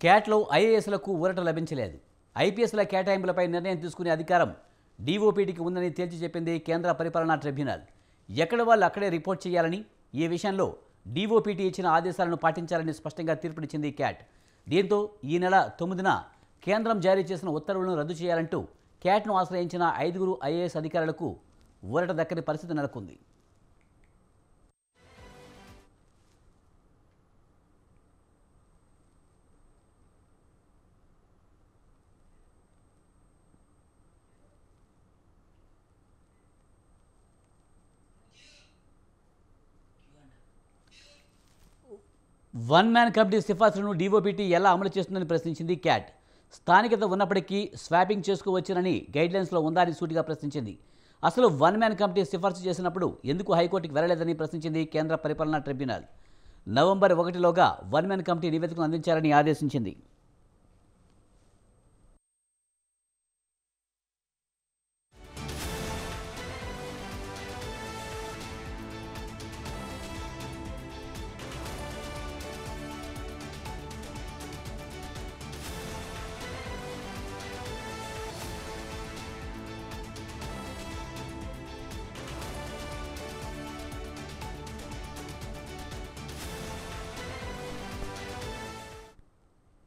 క్యాట్లో ఐఏఎస్లకు ఊరట లభించలేదు ఐపీఎస్ల కేటాయింపులపై నిర్ణయం తీసుకునే అధికారం డీఓపీటీకి ఉందని తేల్చి చెప్పింది కేంద్ర పరిపాలనా ట్రిబ్యునల్ ఎక్కడ వాళ్ళు అక్కడే రిపోర్ట్ చేయాలని ఈ విషయంలో డీఓపీటీ ఇచ్చిన ఆదేశాలను పాటించాలని స్పష్టంగా తీర్పునిచ్చింది క్యాట్ దీంతో ఈ నెల తొమ్మిదిన కేంద్రం జారీ చేసిన ఉత్తర్వులను రద్దు చేయాలంటూ క్యాట్ను ఆశ్రయించిన ఐదుగురు ఐఏఎస్ అధికారులకు ఊరట దక్కని పరిస్థితి నెలకొంది వన్ మ్యాన్ కమిటీ సిఫార్సులను డీఓపీటీ ఎలా అమలు చేస్తుందని ప్రశ్నించింది క్యాట్ స్థానికత ఉన్నప్పటికీ స్వాపింగ్ చేసుకోవచ్చునని గైడ్లైన్స్లో ఉందా అని సూటిగా ప్రశ్నించింది అసలు వన్ మ్యాన్ కమిటీ సిఫార్సు చేసినప్పుడు ఎందుకు హైకోర్టుకు వెళ్లలేదని ప్రశ్నించింది కేంద్ర పరిపాలనా ట్రిబ్యునల్ నవంబర్ ఒకటిలోగా వన్ మ్యాన్ కమిటీ నివేదికను అందించాలని ఆదేశించింది